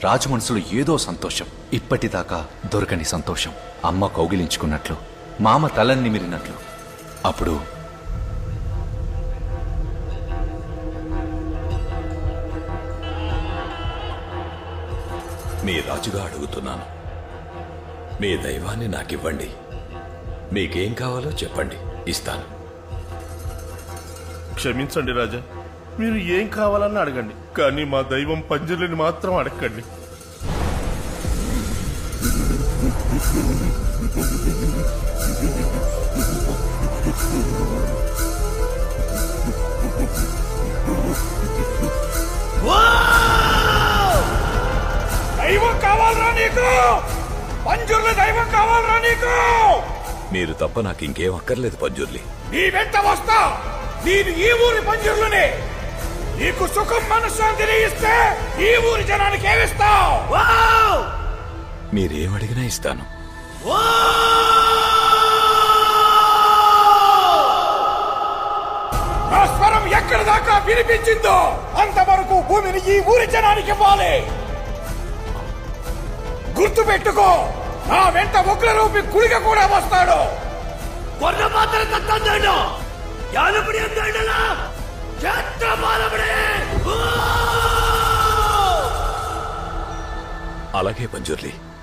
రాజు మనసులో ఏదో సంతోషం ఇప్పటిదాకా దొరకని సంతోషం అమ్మ కౌగిలించుకున్నట్లు మామ తలన్ని మిరినట్లు అప్పుడు మీ రాజుగా అడుగుతున్నాను మీ దైవాన్ని నాకివ్వండి మీకేం కావాలో చెప్పండి ఇస్తాను క్షమించండి రాజా మీరు ఏం కావాలన్నా అడగండి కానీ మా దైవం పంజరుని మాత్రం అడగండి దైవం కావాలరా నీకు పంజుర్ల దైవం కావాలరా నీకు మీరు తప్ప నాకు ఇంకేం అక్కర్లేదు పంజుర్లి నీ వెంట వస్తా నేను ఈ ఊరి పంజుర్లనే నీకు సుఖం మనశ్శాంతిని ఇస్తే ఈ ఊరి జనానికి ఏమిస్తావు మీరేం అడిగినా ఇస్తాను నా స్వరం ఎక్కడి దాకా వినిపించిందో అంతవరకు భూమిని ఈ ఊరి జనానికి ఇవ్వాలి గుర్తు పెట్టుకో నా వెంట ఉగ్రరూపి కుడిగా కూడా వస్తాడు కొన్న మాత్రం తత్తందాడు యానపడి అందాడలా క్షేత్రపాలపడే అలాగే పంజుర్లి